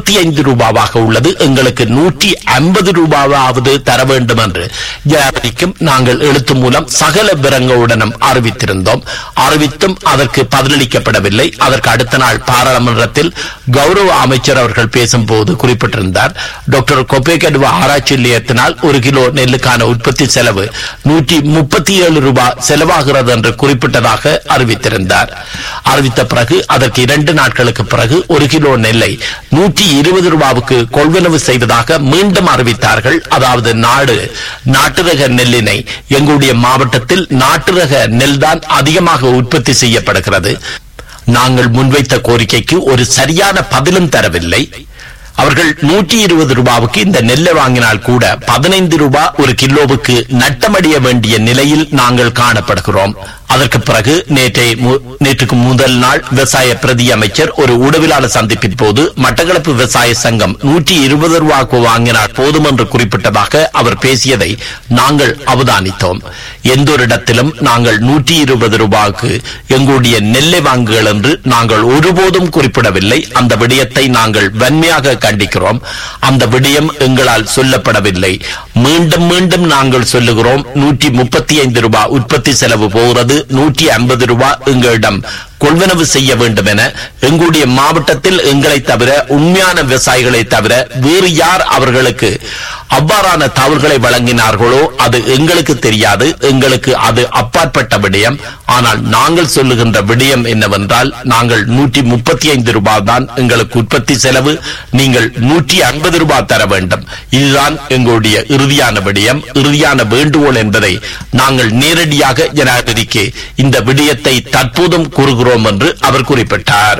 முப்பத்தி ஐந்து ரூபாவாக உள்ளது எங்களுக்கு நூற்றி ஐம்பது ரூபாவாவது தர வேண்டும் என்று ஜனாதிபதிக்கும் நாங்கள் எழுத்து மூலம் சகல விவரங்களுடனும் அறிவித்திருந்தோம் அறிவித்தும் அதற்கு பதிலளிக்கப்படவில்லை அதற்கு அடுத்த நாள் பாராளுமன்றத்தில் கௌரவ அமைச்சர் அவர்கள் பேசும்போது குறிப்பிட்டிருந்தார் டாக்டர் கொப்பேகடுவா ஆராய்ச்சி நிலையத்தினால் ஒரு கிலோ நெல்லுக்கான உற்பத்தி செலவு நூற்றி முப்பத்தி ஏழு ரூபாய் செலவாகிறது என்று குறிப்பிட்டதாக அறிவித்திருந்தார் அறிவித்த பிறகு அதற்கு இரண்டு நாட்களுக்கு பிறகு ஒரு கிலோ நெல்லை நூற்றி இருபது ரூபாவுக்கு கொள்வனவு செய்வதாக மீண்டும் அறிவித்தார்கள் அதாவது நாடு நாட்டு ரக நெல்லினை எங்களுடைய மாவட்டத்தில் நாட்டு ரக நெல் தான் அதிகமாக உற்பத்தி செய்யப்படுகிறது நாங்கள் முன்வைத்த கோரிக்கைக்கு ஒரு சரியான பதிலும் தரவில்லை அவர்கள் நூற்றி இருபது ரூபாவுக்கு இந்த நெல்லை வாங்கினால் கூட பதினைந்து ரூபாய் ஒரு கிலோவுக்கு நட்டமடைய வேண்டிய நிலையில் நாங்கள் காணப்படுகிறோம் அதற்கு பிறகு நேற்றை மு- நேற்றுக்கு முதல் நாள் விவசாய பிரதி அமைச்சர் ஒரு ஊடகவியலாளர் சந்திப்பின் போது மட்டக்களப்பு விவசாய சங்கம் நூற்றி இருபது ரூபாய்க்கு வாங்கினால் போதும் என்று குறிப்பிட்டதாக அவர் பேசியதை நாங்கள் அவதானித்தோம் எந்த ஒரு இடத்திலும் நாங்கள் நூற்றி இருபது ரூபாய்க்கு எங்களுடைய நெல்லை வாங்குகள் என்று நாங்கள் ஒருபோதும் குறிப்பிடவில்லை அந்த விடயத்தை நாங்கள் வன்மையாக கண்டிக்கிறோம் அந்த விடயம் எங்களால் சொல்லப்படவில்லை மீண்டும் மீண்டும் நாங்கள் சொல்லுகிறோம் நூற்றி முப்பத்தி ஐந்து ரூபாய் உற்பத்தி செலவு போகிறது நூற்றி ஐம்பது ரூபாய் எங்களிடம் கொள்வனவு செய்ய வேண்டும் என எங்களுடைய மாவட்டத்தில் எங்களை தவிர உண்மையான விவசாயிகளை தவிர வேறு யார் அவர்களுக்கு அவ்வாறான தவறுகளை வழங்கினார்களோ அது எங்களுக்கு தெரியாது எங்களுக்கு அது அப்பாற்பட்ட விடயம் ஆனால் நாங்கள் சொல்லுகின்ற விடயம் என்னவென்றால் நாங்கள் நூற்றி முப்பத்தி ஐந்து ரூபாய் தான் எங்களுக்கு உற்பத்தி செலவு நீங்கள் நூற்றி ஐம்பது ரூபாய் தர வேண்டும் இதுதான் எங்களுடைய இறுதியான விடயம் இறுதியான வேண்டுகோள் என்பதை நாங்கள் நேரடியாக ஜனாதிபதிக்கு இந்த விடயத்தை தற்போதும் கூறுகிறோம் என்று அவர் குறிப்பிட்டார்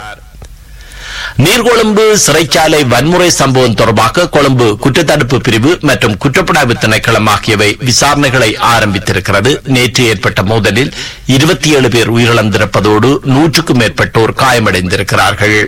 நீர்கொழும்பு சிறைச்சாலை வன்முறை சம்பவம் தொடர்பாக கொழும்பு குற்றத்தடுப்பு பிரிவு மற்றும் குற்றப்புலனாய்வு திணைக்களம் ஆகியவை விசாரணைகளை ஆரம்பித்திருக்கிறது நேற்று ஏற்பட்ட மோதலில் இருபத்தி ஏழு பேர் உயிரிழந்திருப்பதோடு நூற்றுக்கும் மேற்பட்டோர் காயமடைந்திருக்கிறார்கள்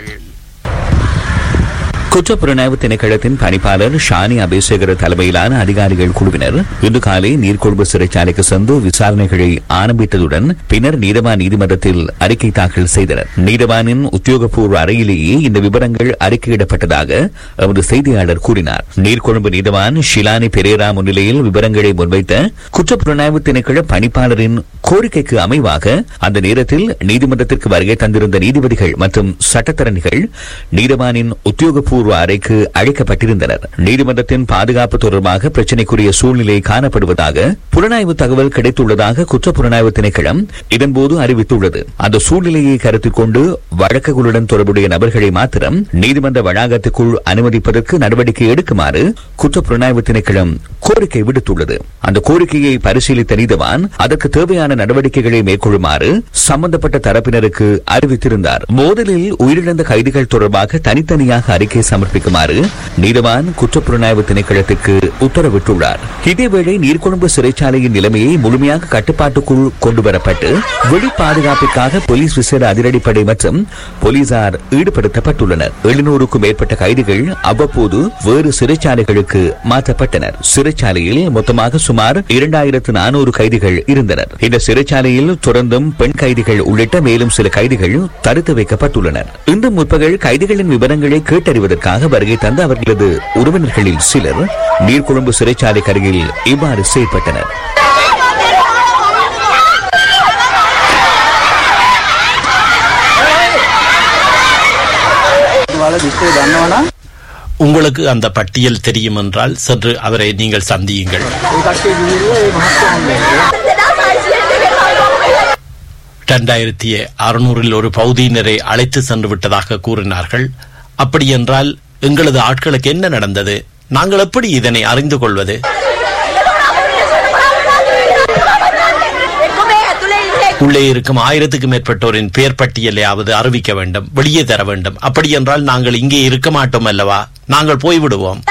குற்றப்புலனாய்வு திணைக்களத்தின் பணிப்பாளர் ஷானி அபிஷேகர் தலைமையிலான அதிகாரிகள் குழுவினர் இன்று காலை நீர்கொழும்பு சிறைச்சாலைக்கு சென்று விசாரணைகளை ஆரம்பித்ததுடன் பின்னர் நீதவான் நீதிமன்றத்தில் அறிக்கை தாக்கல் செய்தனர் நீதவானின் உத்தியோகபூர்வ அறையிலேயே இந்த விவரங்கள் அறிக்கையிடப்பட்டதாக எமது செய்தியாளர் கூறினார் நீர்கொழும்பு நீதவான் ஷிலானி பெரேரா முன்னிலையில் விவரங்களை முன்வைத்த குற்றப்புலனாய்வு திணைக்கள பணிப்பாளரின் கோரிக்கைக்கு அமைவாக அந்த நேரத்தில் நீதிமன்றத்திற்கு வருகை தந்திருந்த நீதிபதிகள் மற்றும் சட்டத்தரணிகள் நீதவானின் உத்தியோகபூர்வ அறைக்கு அழைக்கப்பட்டிருந்தனர் நீதிமன்றத்தின் பாதுகாப்பு தொடர்பாக பிரச்சினைக்குரிய சூழ்நிலை காணப்படுவதாக புலனாய்வு தகவல் கிடைத்துள்ளதாக குற்ற புலனாய்வு திணைக்களம் இதன்போது அறிவித்துள்ளது அந்த சூழ்நிலையை கருத்தில் கொண்டு வழக்குகளுடன் தொடர்புடைய நபர்களை மாத்திரம் நீதிமன்ற வளாகத்துக்குள் அனுமதிப்பதற்கு நடவடிக்கை எடுக்குமாறு குற்ற புலனாய்வு திணைக்களம் கோரிக்கை விடுத்துள்ளது அந்த கோரிக்கையை பரிசீலித்த நீதவான் அதற்கு தேவையான நடவடிக்கைகளை மேற்கொள்ளுமாறு சம்பந்தப்பட்ட தரப்பினருக்கு அறிவித்திருந்தார் மோதலில் உயிரிழந்த கைதிகள் தொடர்பாக தனித்தனியாக அறிக்கை சமர்ப்பிக்குமாறு நீதவான் குற்றப்புலனாய்வு திணைக்களத்துக்கு உத்தரவிட்டுள்ளார் இதேவேளை நீர்கொழும்பு சிறைச்சாலையின் நிலைமையை முழுமையாக கட்டுப்பாட்டுக்குள் கொண்டுவரப்பட்டு வெளி பாதுகாப்பிற்காக போலீஸ் விசேட அதிரடிப்படை மற்றும் போலீசார் ஈடுபடுத்தப்பட்டுள்ளனர் எழுநூறுக்கும் மேற்பட்ட கைதிகள் அவ்வப்போது வேறு சிறைச்சாலைகளுக்கு மாற்றப்பட்டனர் சிறைச்சாலையில் மொத்தமாக சுமார் இரண்டாயிரத்து நானூறு கைதிகள் இருந்தனர் இந்த சிறைச்சாலையில் தொடர்ந்தும் பெண் கைதிகள் உள்ளிட்ட மேலும் சில கைதிகள் தடுத்து வைக்கப்பட்டுள்ளனர் இன்று முற்பகல் கைதிகளின் விவரங்களை கேட்டறிவதற்காக வருகை தந்த அவர்களது உறவினர்களில் சிலர் நீர்கொழும்பு சிறைச்சாலைக்கு அருகில் இவ்வாறு செயல்பட்டனர் உங்களுக்கு அந்த பட்டியல் தெரியும் என்றால் சென்று அவரை நீங்கள் சந்தியுங்கள் இரண்டாயிரத்தி அறுநூறில் ஒரு பகுதியினரை அழைத்து சென்று விட்டதாக கூறினார்கள் அப்படி என்றால் எங்களது ஆட்களுக்கு என்ன நடந்தது நாங்கள் எப்படி இதனை அறிந்து கொள்வது உள்ளே இருக்கும் ஆயிரத்துக்கு மேற்பட்டோரின் பெயர் பட்டியலையாவது அறிவிக்க வேண்டும் வெளியே தர வேண்டும் அப்படி என்றால் நாங்கள் இங்கே இருக்க மாட்டோம் அல்லவா நாங்கள் போய்விடுவோம்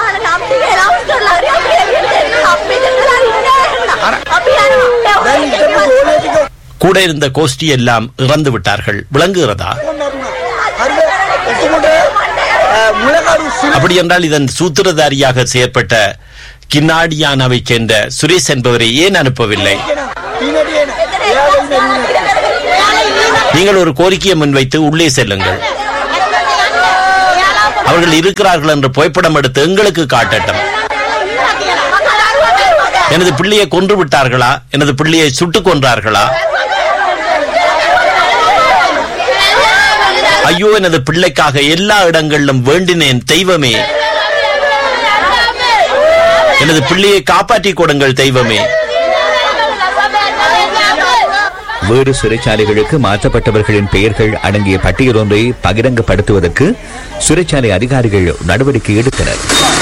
கூட இருந்த கோஷ்டி எல்லாம் இறந்து விட்டார்கள் விளங்குகிறதா அப்படி என்றால் இதன் சூத்திரதாரியாக செயற்பட்ட கின்னாடியானாவை சேர்ந்த சுரேஷ் என்பவரை ஏன் அனுப்பவில்லை நீங்கள் ஒரு கோரிக்கையை முன்வைத்து உள்ளே செல்லுங்கள் அவர்கள் இருக்கிறார்கள் என்று புகைப்படம் எடுத்து எங்களுக்கு காட்டட்டும் எனது பிள்ளையை கொன்று விட்டார்களா எனது பிள்ளையை சுட்டுக் கொன்றார்களா ஐயோ எனது பிள்ளைக்காக எல்லா இடங்களிலும் வேண்டினேன் தெய்வமே எனது பிள்ளையை காப்பாற்றிக் கொடுங்கள் தெய்வமே வேறு சிறைச்சாலைகளுக்கு மாற்றப்பட்டவர்களின் பெயர்கள் அடங்கிய பட்டியல் ஒன்றை பகிரங்கப்படுத்துவதற்கு சிறைச்சாலை அதிகாரிகள் நடவடிக்கை எடுத்தனர்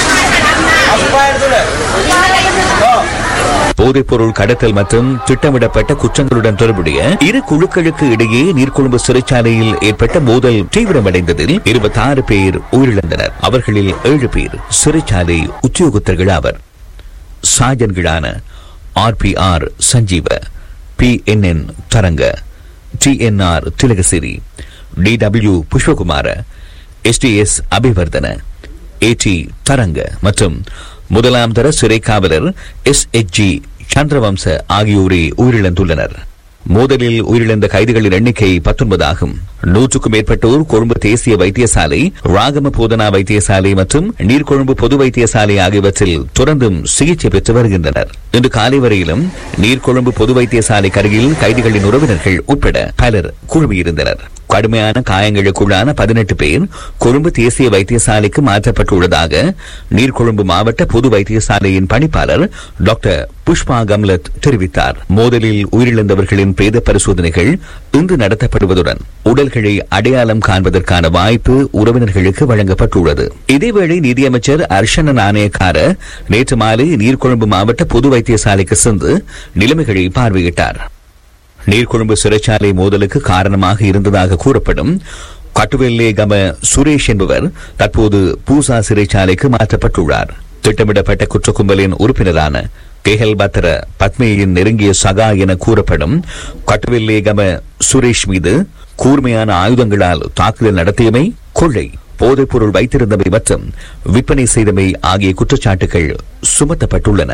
போதைப்பொருள் கடத்தல் மற்றும் திட்டமிடப்பட்ட குற்றங்களுடன் தொடர்புடைய இரு குழுக்களுக்கு இடையே நீர்கொழும்பு சிறைச்சாலையில் ஏற்பட்ட மோதல் தீவிரமடைந்ததில் இருபத்தி ஆறு பேர் உயிரிழந்தனர் அவர்களில் ஏழு பேர் சிறைச்சாலை உத்தியோகத்தர்கள் ஆவர் சாஜன்களான R P R Sanjeewa P N N Tharanga D N R Thilakasiri D W Pushpakumara SDS Abeywardena AD Tharanga மற்றும் முதலாம் தர சிறை காவலர் எஸ் எச் ஜி சந்திரவம்ச ஆகியோரே உயிரிழந்துள்ளனர் மோதலில் உயிரிழந்த கைதிகளின் எண்ணிக்கை பத்தொன்பது ஆகும் நூற்றுக்கும் மேற்பட்டோர் கொழும்பு தேசிய வைத்தியசாலை ராகம போதனா வைத்தியசாலை மற்றும் நீர்கொழும்பு பொது வைத்தியசாலை ஆகியவற்றில் தொடர்ந்தும் சிகிச்சை பெற்று வருகின்றனர் இன்று காலை வரையிலும் நீர்கொழும்பு பொது வைத்தியசாலை அருகில் கைதிகளின் உறவினர்கள் உட்பட பலர் குழுமியிருந்தனர் கடுமையான காயங்களுக்குள்ளான பதினெட்டு பேர் கொழும்பு தேசிய வைத்தியசாலைக்கு மாற்றப்பட்டுள்ளதாக நீர்கொழும்பு மாவட்ட பொது வைத்தியசாலையின் பணிப்பாளர் டாக்டர் புஷ்பா கம்லத் தெரிவித்தார் மோதலில் உயிரிழந்தவர்களின் பிரேத பரிசோதனைகள் இன்று நடத்தப்படுவதுடன் உடல்களை அடையாளம் காண்பதற்கான வாய்ப்பு உறவினர்களுக்கு வழங்கப்பட்டுள்ளது இதேவேளை நிதியமைச்சர் அர்ஷன நாணயக்கார நேற்று மாலை நீர்கொழும்பு மாவட்ட பொது வைத்தியசாலைக்கு சென்று நிலைமைகளை பார்வையிட்டார் நீர்கொழும்பு சிறைச்சாலை மோதலுக்கு காரணமாக இருந்ததாக கூறப்படும் கட்டுவெல்லே கம சுரேஷ் என்பவர் தற்போது பூசா சிறைச்சாலைக்கு மாற்றப்பட்டுள்ளார் திட்டமிடப்பட்ட குற்ற கும்பலின் உறுப்பினரான கேஹல் பத்ர பத்மேயின் நெருங்கிய சகா என கூறப்படும் கட்டுவெல்லே கம சுரேஷ் மீது கூர்மையான ஆயுதங்களால் தாக்குதல் நடத்தியமை கொள்ளை போதைப்பொருள் வைத்திருந்தமை மற்றும் விற்பனை செய்தமை ஆகிய குற்றச்சாட்டுகள் சுமத்தப்பட்டுள்ளன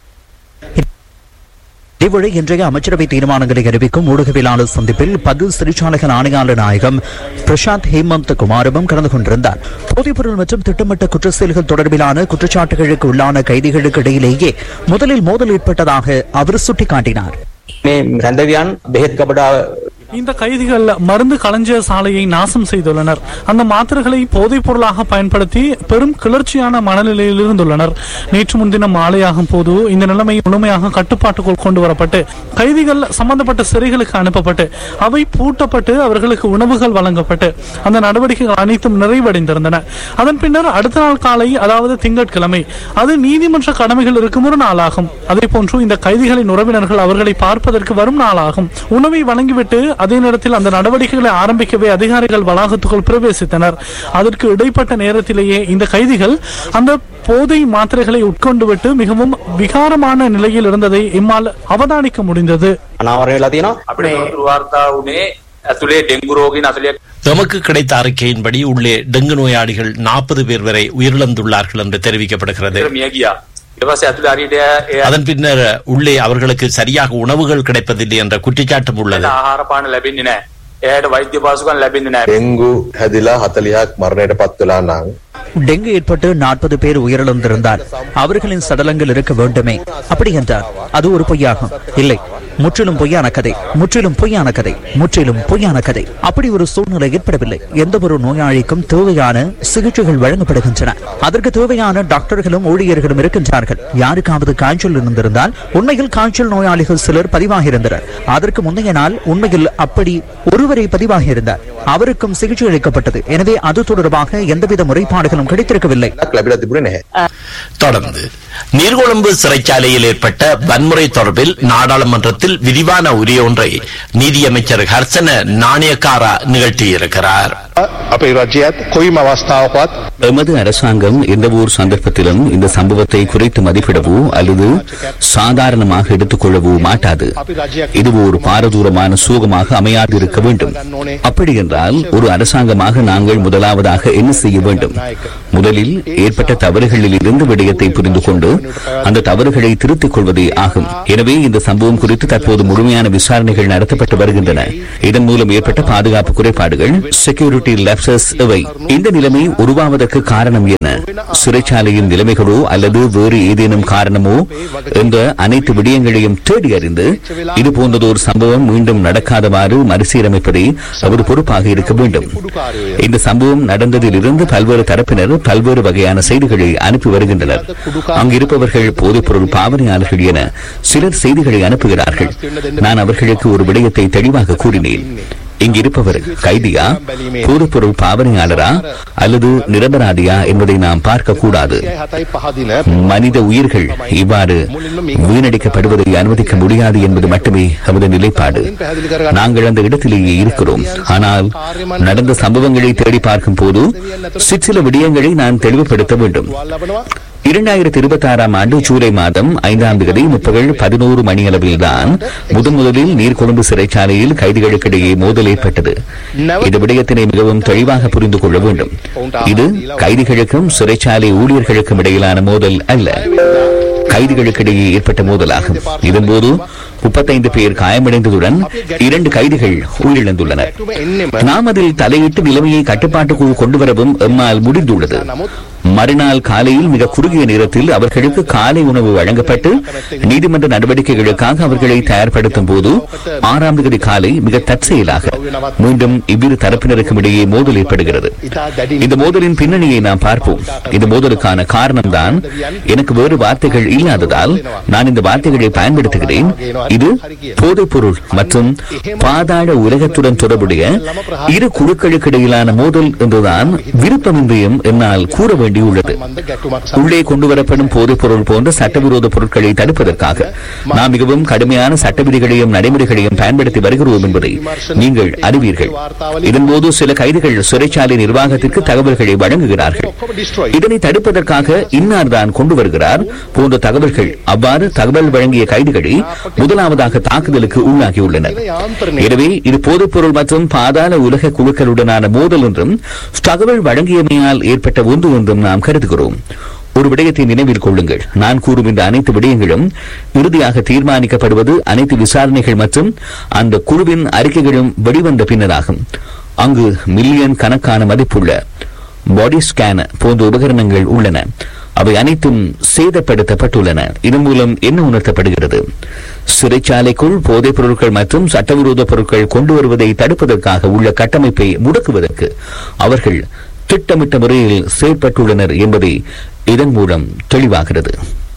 இதேவேளை இன்றைய அமைச்சரவை தீர்மானங்களை அறிவிக்கும் ஊடகவியலாளர் சந்திப்பில் பதில் சிறைச்சாலைகள் ஆணையாளர் நாயகம் பிரசாந்த் ஹேமந்த் குமாரவும் கலந்து கொண்டிருந்தார் போதைப்பொருள் மற்றும் திட்டமிட்ட குற்ற செயல்கள் தொடர்பிலான குற்றச்சாட்டுகளுக்கு உள்ளான கைதிகளுக்கு இடையிலேயே முதலில் மோதல் ஏற்பட்டதாக அவர் சுட்டிக்காட்டினார் මේ රැඳවියන් බෙහෙත් ගබඩාව இந்த கைதிகள் மருந்து களஞ்சிய சாலையை நாசம் செய்துள்ளனர் அந்த மாத்திரைகளை போதைப் பொருளாக பயன்படுத்தி பெரும் கிளர்ச்சியான மனநிலையில் இருந்துள்ளனர் நேற்று முன்தினம் மாலையாகும் போது இந்த நிலைமை முழுமையாக கட்டுப்பாட்டுக்குள் கொண்டு வரப்பட்டு கைதிகள் சம்பந்தப்பட்ட சிறைகளுக்கு அனுப்பப்பட்டு அவை பூட்டப்பட்டு அவர்களுக்கு உணவுகள் வழங்கப்பட்டு அந்த நடவடிக்கைகள் அனைத்தும் நிறைவடைந்திருந்தன அதன் பின்னர் அடுத்த நாள் காலை அதாவது திங்கட்கிழமை அது நீதிமன்ற கடமைகள் இருக்கும் ஒரு நாளாகும் அதே போன்று இந்த கைதிகளின் உறவினர்கள் அவர்களை பார்ப்பதற்கு வரும் நாளாகும் உணவை வழங்கிவிட்டு அதே நேரத்தில் அந்த நடவடிக்கைகளை ஆரம்பிக்கவே அதிகாரிகள் வளாகத்துக்குள் பிரவேசித்தனர் அதற்கு இடைப்பட்ட நேரத்திலேயே இந்த கைதிகள் அந்த போதை மாத்திரைகளை உட்கொண்டு விட்டு மிகவும் விகாரமான நிலையில் இருந்ததை எம்மால் அவதானிக்க முடிந்தது අනාවරණය වෙලා තියෙනවා අපිට තොරතුරු වාර්තා වුණේ ඇතුලේ ඩෙංගු රෝගීන් 40ක් எமக்கு கிடைத்த அறிக்கையின்படி உள்ளே டெங்கு நோயாளிகள் நாற்பது பேர் வரை உயிரிழந்துள்ளார்கள் என்று தெரிவிக்கப்படுகிறது විතර මිය ගියා. ඊට පස්සේ ඇතුලේ හරියට ඒ அதன் பின்னர் உள்ளே அவர்களுக்கு சரியாக உணவுகள் கிடைப்பதில்லை என்ற குற்றச்சாட்டும் உள்ளது ආහාර පාන ලැබෙන්නේ නැහැ. එයාට වෛද්‍ය පහසුකම් ලැබෙන්නේ නැහැ. ඩෙංගු හැදිලා 40ක් මරණයට පත් වෙලා නම් டெங்கு ஏற்பட்டு நாற்பது பேர் உயிரிழந்திருந்தார் அவர்களின் சடலங்கள் இருக்க வேண்டுமே அப்படி என்றார் அது ஒரு பொய்யாகும் இல்லை முற்றிலும் பொய்யான கதை முற்றிலும் பொய்யான கதை முற்றிலும் பொய்யான கதை அப்படி ஒரு சூழ்நிலை ஏற்படவில்லை எந்த ஒரு நோயாளிக்கும் தேவையான சிகிச்சைகள் வழங்கப்படுகின்றன அதற்கு தேவையான டாக்டர்களும் ஊழியர்களும் இருக்கின்றார்கள் யாருக்காவது காய்ச்சல் இருந்திருந்தால் உண்மையில் காய்ச்சல் நோயாளிகள் சிலர் பதிவாகியிருந்தனர் அதற்கு முந்தைய நாள் உண்மையில் அப்படி ஒருவரை பதிவாகியிருந்தார் அவருக்கும் சிகிச்சை அளிக்கப்பட்டது எனவே அது தொடர்பாக எந்தவித முறைப்பாடுகளும் கிடைத்திருக்கவில்லை ක් ලැබිලා තිබුණේ නැහැ. தொடர்ந்து நீர்கொழும்பு சிறைச்சாலையில் ஏற்பட்ட வன்முறை தொடர்பில் நாடாளுமன்றத்தில் விரிவான உரையொன்றை நீதியமைச்சர் ஹர்சன நாணயக்காரா நிகழ்த்தியிருக்கிறார் අපේ රජයත් කොයිම අවස්ථාවකවත් எமது அரசாங்கம் எந்த ஒரு சந்தர்ப்பத்திலும் இந்த சம்பவத்தை குறைத்து மதிப்பிடவோ அல்லது சாதாரணமாக எடுத்துக்கொள்ளவோ மாட்டாது இது ஒரு பாரதூரமான சோகமாக அமையாது இருக்க வேண்டும் அப்படி என்றால் ஒரு அரசாங்கமாக நாங்கள் முதலாவதாக என்ன செய்ய வேண்டும் முதலில் ஏற்பட்ட தவறுகளில் இருந்து விடயத்தை புரிந்து கொண்டு கொண்டு அந்த தவறுகளை திருத்திக் கொள்வதே ஆகும் எனவே இந்த சம்பவம் குறித்து தற்போது முழுமையான விசாரணைகள் நடத்தப்பட்டு வருகின்றன இதன் மூலம் ஏற்பட்ட பாதுகாப்பு குறைபாடுகள் செக்யூரிட்டி லேப்சஸ் இவை இந்த நிலைமை உருவாவதற்கு காரணம் என்ன சிறைச்சாலையின் நிலைமைகளோ அல்லது வேறு ஏதேனும் காரணமோ என்ற அனைத்து விடயங்களையும் தேடி அறிந்து இது போன்றதொரு சம்பவம் மீண்டும் நடக்காதவாறு மறுசீரமைப்பதே அவர் பொறுப்பாக இருக்க வேண்டும் இந்த சம்பவம் நடந்ததிலிருந்து பல்வேறு தரப்பினர் பல்வேறு வகையான செய்திகளை அனுப்பி வருகின்றனர் அங்கிருப்பவர்கள் போதைப்பொருள் பாவனையாளர்கள் என சிலர் செய்திகளை அனுப்புகிறார்கள் நான் அவர்களுக்கு ஒரு விடயத்தை தெளிவாக கூறினேன் இங்கிருப்பவர் கைதியா போதைப்பொருள் பாவனையாளரா அல்லது நிரபராதியா என்பதை நாம் பார்க்க கூடாது மனித உயிர்கள் இவ்வாறு வீணடிக்கப்படுவதை அனுமதிக்க முடியாது என்பது மட்டுமே அவரது நிலைப்பாடு நாங்கள் அந்த இடத்திலேயே இருக்கிறோம் ஆனால் நடந்த சம்பவங்களை தேடி பார்க்கும் போது சிற்சில விடயங்களை நான் தெளிவுபடுத்த வேண்டும் இரண்டாயிரத்தி இருபத்தி ஆறாம் ஆண்டு ஜூலை மாதம் ஐந்தாம் தேதி முற்பகல் பதினோரு மணியளவில்தான் முதன் முதலில் நீர்கொழும்பு சிறைச்சாலையில் கைதிகளுக்கிடையே மோதல் ஏற்பட்டது இந்த விடயத்தினை மிகவும் தெளிவாக புரிந்து கொள்ள வேண்டும் இது கைதிகளுக்கும் சிறைச்சாலை ஊழியர்களுக்கும் இடையிலான மோதல் அல்ல கைதிகளுக்கிடையே ஏற்பட்ட மோதலாகும் இதன்போது முப்பத்தைந்து பேர் காயமடைந்ததுடன் இரண்டு கைதிகள் உயிரிழந்துள்ளனர் நாம் அதில் தலையிட்டு நிலைமையை கட்டுப்பாட்டுக்குள் கொண்டு வரவும் எம்மால் முடிந்துள்ளது மறுநாள் காலையில் மிக குறுகிய நேரத்தில் அவர்களுக்கு காலை உணவு வழங்கப்பட்டு நீதிமன்ற நடவடிக்கைகளுக்காக அவர்களை தயார்படுத்தும் போது ஆறாம் தேதி காலை மிக தற்செயலாக மீண்டும் இவ்விரு தரப்பினருக்கும் இடையே மோதல் ஏற்படுகிறது இந்த மோதலின் பின்னணியை நாம் பார்ப்போம் இந்த மோதலுக்கான காரணம்தான் எனக்கு வேறு வார்த்தைகள் இல்லாததால் நான் இந்த வார்த்தைகளை பயன்படுத்துகிறேன் இது போதைப் பொருள் மற்றும் பாதாள உலகத்துடன் தொடர்புடைய இரு குழுக்களுக்கு இடையிலான மோதல் என்றுதான் விருப்பமின்றியும் என்னால் கூற வேண்டியுள்ளது உள்ளே கொண்டுவரப்படும் போதைப் பொருள் போன்ற சட்டவிரோத பொருட்களை தடுப்பதற்காக நாம் மிகவும் கடுமையான சட்ட விதிகளையும் நடைமுறைகளையும் பயன்படுத்தி வருகிறோம் என்பதை நீங்கள் அறிவீர்கள் இதன்போது சில கைதிகள் சிறைச்சாலை நிர்வாகத்திற்கு தகவல்களை வழங்குகிறார்கள் இதனை தடுப்பதற்காக இன்னார் தான் கொண்டு வருகிறார் போன்ற தகவல்கள் அவ்வாறு தகவல் வழங்கிய கைதிகளை முதலாவதாக தாக்குதலுக்கு உள்ளாகியுள்ளனர் எனவே இது போதைப்பொருள் மற்றும் பாதாள உலக குழுக்களுடனான மோதல் என்றும் தகவல் வழங்கியமையால் ஏற்பட்ட ஒன்று என்றும் நாம் கருதுகிறோம் ஒரு விடயத்தை நினைவில் கொள்ளுங்கள் நான் கூறும் இந்த அனைத்து விடயங்களும் இறுதியாக தீர்மானிக்கப்படுவது அனைத்து விசாரணைகள் மற்றும் அந்த குழுவின் அறிக்கைகளும் வெளிவந்த பின்னராகும் அங்கு மில்லியன் கணக்கான மதிப்புள்ள பாடி ஸ்கேன் போன்ற உபகரணங்கள் உள்ளன அவை அனைத்தும் சேதப்படுத்தப்பட்டுள்ளன இதன் மூலம் என்ன உணர்த்தப்படுகிறது சிறைச்சாலைக்குள் போதைப் பொருட்கள் மற்றும் சட்டவிரோத பொருட்கள் கொண்டு வருவதை தடுப்பதற்காக உள்ள கட்டமைப்பை முடக்குவதற்கு அவர்கள் திட்டமிட்ட முறையில் செயல்பட்டுள்ளனர் என்பதை இதன் மூலம் தெளிவாகிறது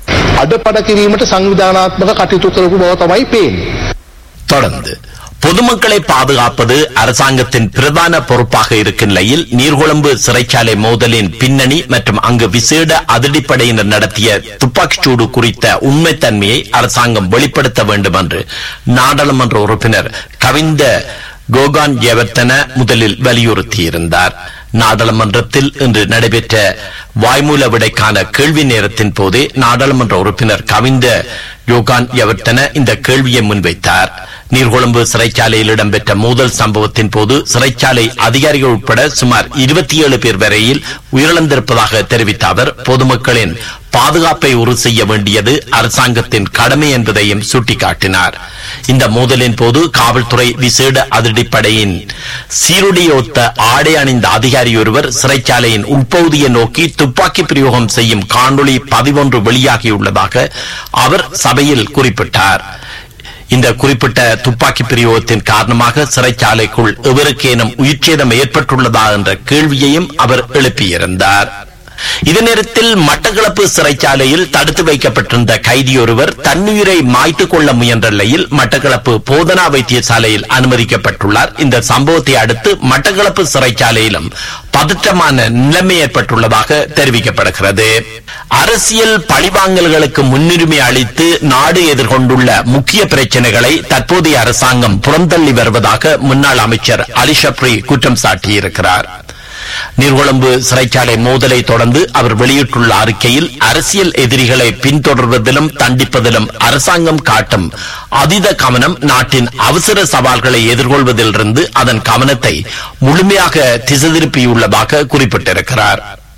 අඩපඩ කිරීමට සංවිධානාත්මක කටයුතු කරපු බව තමයි පේන්නේ. தொடர்ந்து பொதுமக்களை பாதுகாப்பது அரசாங்கத்தின் பிரதான பொறுப்பாக இருக்கும் நிலையில் நீர்கொழும்பு சிறைச்சாலை மோதலின் பின்னணி மற்றும் அங்கு விசேட அதிரடிப்படையினர் நடத்திய துப்பாக்கிச்சூடு குறித்த உண்மைத்தன்மையை அரசாங்கம் வெளிப்படுத்த வேண்டும் என்று நாடாளுமன்ற உறுப்பினர் கவிந்த கோகான் ஜெவர்த்தன முதலில் வலியுறுத்தியிருந்தார் நாடாளுமன்றத்தில் இன்று நடைபெற்ற வாய்மூல விடைக்கான கேள்வி நேரத்தின் போதே நாடாளுமன்ற உறுப்பினர் கவிந்த யோகான் யவர்த்தன இந்த கேள்வியை முன்வைத்தார் நீர்கொழும்பு சிறைச்சாலையில் இடம்பெற்ற மோதல் சம்பவத்தின் போது சிறைச்சாலை அதிகாரிகள் உட்பட சுமார் இருபத்தி ஏழு பேர் வரையில் உயிரிழந்திருப்பதாக தெரிவித்த அவர் பொதுமக்களின் பாதுகாப்பை உறுதி செய்ய வேண்டியது அரசாங்கத்தின் கடமை என்பதையும் சுட்டிக்காட்டினார் இந்த மோதலின் போது காவல்துறை விசேட அதிரடிப்படையின் சீருடையொத்த ஆடை அணிந்த அதிகாரி ஒருவர் சிறைச்சாலையின் உட்பகுதியை நோக்கி துப்பாக்கி பிரயோகம் செய்யும் காணொளி பதிவொன்று வெளியாகியுள்ளதாக அவர் சபையில் குறிப்பிட்டார் இந்த குறிப்பிட்ட துப்பாக்கி பிரயோகத்தின் காரணமாக சிறைச்சாலைக்குள் எவருக்கேனும் உயிர்ச்சேதம் ஏற்பட்டுள்ளதா என்ற கேள்வியையும் அவர் எழுப்பியிருந்தார் இதே நேரத்தில் மட்டக்களப்பு சிறைச்சாலையில் தடுத்து வைக்கப்பட்டிருந்த கைதி ஒருவர் தன்னுயிரை மாய்த்துக் கொள்ள முயன்ற நிலையில் மட்டக்களப்பு போதனா வைத்தியசாலையில் அனுமதிக்கப்பட்டுள்ளார் இந்த சம்பவத்தை அடுத்து மட்டக்களப்பு சிறைச்சாலையிலும் பதற்றமான நிலைமை ஏற்பட்டுள்ளதாக தெரிவிக்கப்படுகிறது அரசியல் பழிவாங்கல்களுக்கு முன்னுரிமை அளித்து நாடு எதிர்கொண்டுள்ள முக்கிய பிரச்சனைகளை தற்போதைய அரசாங்கம் புறந்தள்ளி வருவதாக முன்னாள் அமைச்சர் அலி ஷப்ரி குற்றம் சாட்டியிருக்கிறார் நீர்கொழும்பு சிறைச்சாலை மோதலை தொடர்ந்து அவர் வெளியிட்டுள்ள அறிக்கையில் அரசியல் எதிரிகளை பின்தொடர்வதிலும் தண்டிப்பதிலும் அரசாங்கம் காட்டும் அதீத கவனம் நாட்டின் அவசர சவால்களை எதிர்கொள்வதிலிருந்து அதன் கவனத்தை முழுமையாக திசை திருப்பியுள்ளதாக குறிப்பிட்டிருக்கிறார்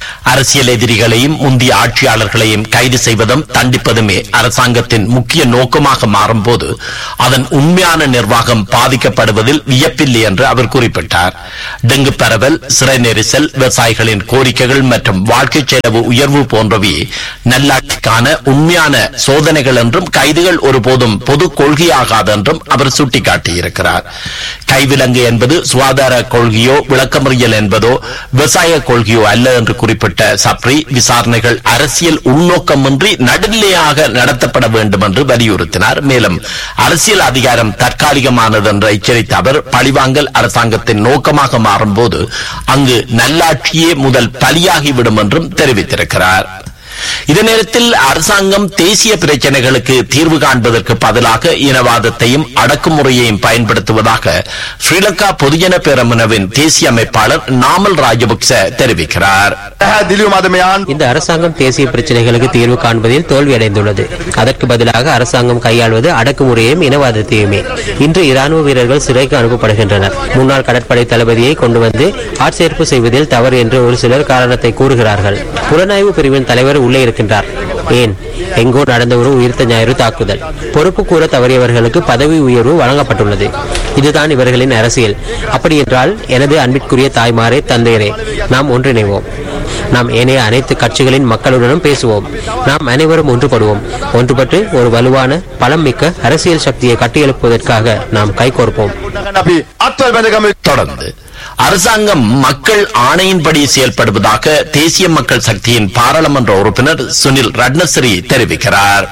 அரசியல் எதிரிகளையும் முந்தைய ஆட்சியாளர்களையும் கைது செய்வதும் தண்டிப்பதுமே அரசாங்கத்தின் முக்கிய நோக்கமாக மாறும்போது அதன் உண்மையான நிர்வாகம் பாதிக்கப்படுவதில் வியப்பில்லை என்று அவர் குறிப்பிட்டார் டெங்கு பரவல் சிறை நெரிசல் விவசாயிகளின் கோரிக்கைகள் மற்றும் வாழ்க்கை செலவு உயர்வு போன்றவை நல்லாட்சிக்கான உண்மையான சோதனைகள் என்றும் கைதுகள் ஒருபோதும் பொது கொள்கையாகாது என்றும் அவர் சுட்டிக்காட்டியிருக்கிறார் கைவிலங்கு என்பது சுகாதார கொள்கையோ விளக்கமறியல் என்பதோ விவசாய கொள்கையோ அல்ல என்று குறிப்பிட்ட சப்ரி விசாரணைகள் அரசியல் உள்நோக்கமின்றி நடுநிலையாக நடத்தப்பட வேண்டும் என்று வலியுறுத்தினார் மேலும் அரசியல் அதிகாரம் தற்காலிகமானது என்று எச்சரித்த அவர் பழிவாங்கல் அரசாங்கத்தின் நோக்கமாக மாறும்போது அங்கு நல்லாட்சியே முதல் பலியாகிவிடும் என்றும் தெரிவித்திருக்கிறார் இதே நேரத்தில் அரசாங்கம் தேசிய பிரச்சனைகளுக்கு தீர்வு காண்பதற்கு பதிலாக இனவாதத்தையும் அடக்குமுறையையும் பயன்படுத்துவதாக ஸ்ரீலங்கா பொதுஜன பேரமுனவின் தேசிய அமைப்பாளர் நாமல் ராஜபக்ச தெரிவிக்கிறார் இந்த அரசாங்கம் தேசிய பிரச்சனைகளுக்கு தீர்வு காண்பதில் தோல்வியடைந்துள்ளது அதற்கு பதிலாக அரசாங்கம் கையாள்வது அடக்குமுறையையும் இனவாதத்தையுமே இன்று இராணுவ வீரர்கள் சிறைக்கு அனுப்பப்படுகின்றனர் முன்னாள் கடற்படை தளபதியை கொண்டு வந்து ஆட்சேர்ப்பு செய்வதில் தவறு என்று ஒரு சிலர் காரணத்தை கூறுகிறார்கள் புலனாய்வு பிரிவின் தலைவர் உள்ளே இருக்கின்றார் ஏன் எங்கோ நடந்த ஒரு உயிர்த்த ஞாயிறு தாக்குதல் பொறுப்பு கூற தவறியவர்களுக்கு பதவி உயர்வு வழங்கப்பட்டுள்ளது இதுதான் இவர்களின் அரசியல் அப்படி என்றால் எனது அன்பிற்குரிய தாய்மாரே தந்தையரே நாம் ஒன்றிணைவோம் நாம் ஏனைய அனைத்து கட்சிகளின் மக்களுடனும் பேசுவோம் நாம் அனைவரும் ஒன்றுபடுவோம் ஒன்றுபட்டு ஒரு வலுவான பலம் மிக்க அரசியல் சக்தியை கட்டியெழுப்புவதற்காக நாம் கைகோர்ப்போம் தொடர்ந்து அரசாங்கம் மக்கள் ஆணையின்படி செயல்படுவதாக தேசிய மக்கள் சக்தியின் பாராளுமன்ற உறுப்பினர் சுனில் ரட்னசிரி தெரிவிக்கிறார்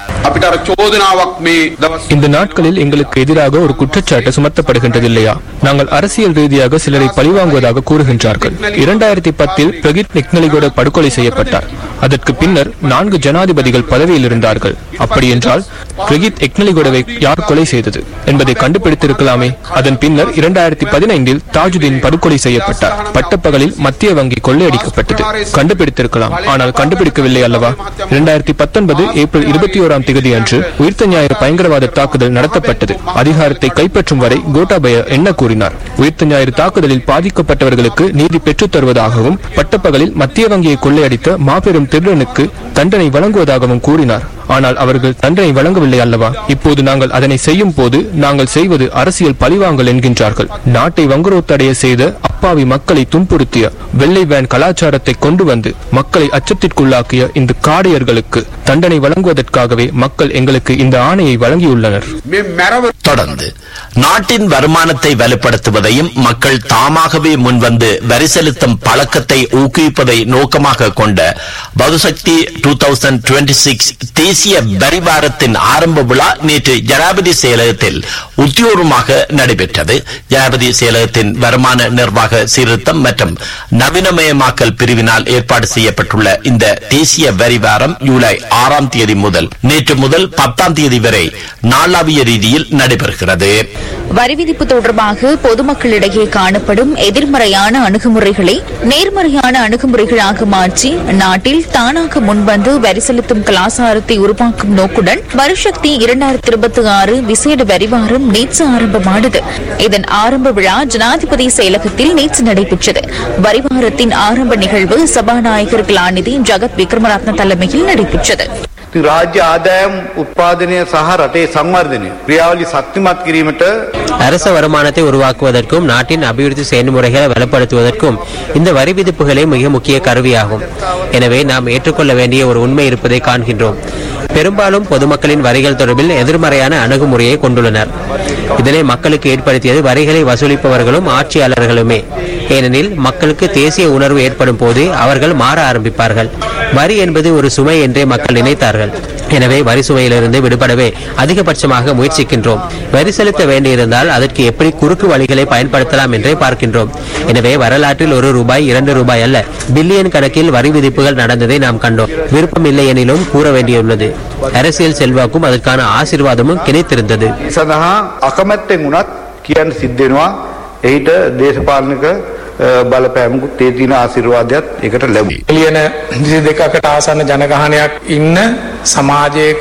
இந்த நாட்களில் எங்களுக்கு எதிராக ஒரு குற்றச்சாட்டு சுமத்தப்படுகின்றது இல்லையா நாங்கள் அரசியல் ரீதியாக சிலரை பழிவாங்குவதாக கூறுகின்றார்கள் இரண்டாயிரத்தி பத்தில் பிரகித் நிக்னலிகோட படுகொலை செய்யப்பட்டார் அதற்கு பின்னர் நான்கு ஜனாதிபதிகள் பதவியில் இருந்தார்கள் அப்படி என்றால் பிரகித் எக்னலிகோடவை யார் கொலை செய்தது என்பதை கண்டுபிடித்திருக்கலாமே அதன் பின்னர் இரண்டாயிரத்தி பதினைந்தில் தாஜுதீன் படுகொலை செய்யப்பட்டார் பட்டப்பகலில் மத்திய வங்கி கொள்ளையடிக்கப்பட்டது கண்டுபிடித்திருக்கலாம் ஆனால் கண்டுபிடிக்கவில்லை அல்லவா இரண்டாயிரத்தி பத்தொன்பது ஏப்ரல் இருபத்தி ஓராம் தேதி அன்று உயிர்த்த ஞாயிறு பயங்கரவாத தாக்குதல் நடத்தப்பட்டது அதிகாரத்தை கைப்பற்றும் வரை கோட்டாபய என்ன கூறினார் உயிர்த்த ஞாயிறு தாக்குதலில் பாதிக்கப்பட்டவர்களுக்கு நீதி பெற்றுத் தருவதாகவும் பட்டப்பகலில் மத்திய வங்கியை கொள்ளையடித்த மாபெரும் திருடனுக்கு தண்டனை வழங்குவதாகவும் கூறினார் ஆனால் அவர்கள் தண்டனை வழங்கவில்லை அல்லவா இப்போது நாங்கள் அதனை செய்யும் போது நாங்கள் செய்வது அரசியல் பழிவாங்கல் என்கின்றார்கள் நாட்டை வங்குரோத்தடைய செய்த அப்பாவி மக்களை துன்புறுத்திய வெள்ளை வேன் கலாச்சாரத்தை கொண்டு வந்து மக்களை அச்சத்திற்குள்ளாக்கிய இந்த காடையர்களுக்கு தண்டனை வழங்குவதற்காகவே மக்கள் எங்களுக்கு இந்த ஆணையை வழங்கியுள்ளனர் தொடர்ந்து நாட்டின் வருமானத்தை வலுப்படுத்துவதையும் மக்கள் தாமாகவே முன்வந்து வரி செலுத்தும் பழக்கத்தை ஊக்குவிப்பதை நோக்கமாக கொண்ட பகுசக்தி டூ தௌசண்ட் டுவெண்ட்டி சிக்ஸ் தேசிய வரி வாரத்தின் ஆரம்ப விழா நேற்று ஜனாபதி செயலகத்தில் உத்தியோகமாக நடைபெற்றது ஜனாபதி செயலகத்தின் வருமான நிர்வாக சீர்திருத்தம் மற்றும் நவீனமயமாக்கல் பிரிவினால் ஏற்பாடு செய்யப்பட்டுள்ள இந்த தேசிய வரி வாரம் ஜூலை ஆறாம் தேதி முதல் நேற்று முதல் பத்தாம் தேதி வரை நாளாவிய ரீதியில் நடைபெறுகிறது வரி விதிப்பு தொடர்பாக பொதுமக்களிடையே காணப்படும் எதிர்மறையான அணுகுமுறைகளை நேர்மறையான அணுகுமுறைகளாக மாற்றி நாட்டில் தானாக முன்வந்து வரி செலுத்தும் கலாச்சாரத்தை உருவாக்கும் நோக்குடன் வருஷக்தி இரண்டாயிரத்தி இருபத்தி ஆறு விசேட வரிவாரம் நேற்று ஆரம்பமானது இதன் ஆரம்ப விழா ஜனாதிபதி செயலகத்தில் நேற்று நடைபெற்றது வரிவாரத்தின் ஆரம்ப நிகழ்வு சபாநாயகர் கலாநிதி ஜகத் விக்ரமரத்ன தலைமையில் நடைபெற்றது රාජ්‍ය ආදායම් උත්පාදනය සහ රටේ සංවර්ධනය ක්‍රියාවලි ශක්තිමත් කිරීමට அரச வருமானத்தை உருவாக்குவதற்கும் நாட்டின் அபிவிருத்தி செயல்முறைகளை வலுப்படுத்துவதற்கும் இந்த வரி விதிப்புகளே மிக முக்கிய கருவியாகும் எனவே நாம் ஏற்றுக்கொள்ள வேண்டிய ஒரு உண்மை இருப்பதை காண்கின்றோம் பெரும்பாலும் பொதுமக்களின் வரிகள் தொடர்பில் எதிர்மறையான அணுகுமுறையை கொண்டுள்ளனர் இதனை மக்களுக்கு ஏற்படுத்தியது வரிகளை வசூலிப்பவர்களும் ஆட்சியாளர்களுமே ஏனெனில் மக்களுக்கு தேசிய உணர்வு ஏற்படும் போது அவர்கள் மாற ஆரம்பிப்பார்கள் வரி என்பது ஒரு சுமை என்றே மக்கள் நினைத்தார்கள் எனவே வரி சுமையிலிருந்து விடுபடவே அதிகபட்சமாக முயற்சிக்கின்றோம் வரி செலுத்த வேண்டியிருந்தால் அதற்கு எப்படி குறுக்கு வழிகளை பயன்படுத்தலாம் என்றே பார்க்கின்றோம் எனவே வரலாற்றில் ஒரு ரூபாய் இரண்டு ரூபாய் அல்ல பில்லியன் கணக்கில் வரி விதிப்புகள் நடந்ததை நாம் கண்டோம் விருப்பம் இல்லை எனினும் கூற வேண்டியுள்ளது அரசியல் செல்வாக்கும் அதற்கான ஆசீர்வாதமும் கிடைத்திருந்தது සඳහා අකමැත්තෙන් වුණත් කියන්න සිද්ධ වෙනවා එහිට දේශපාලනික අ, බලපෑමකුත් ඒ තියෙන ආශිර්වාදයක් ඒකට ලැබුණා. මිලියන දෙකකට ආසන්න ජනගහනයක් ඉන්න සමාජයක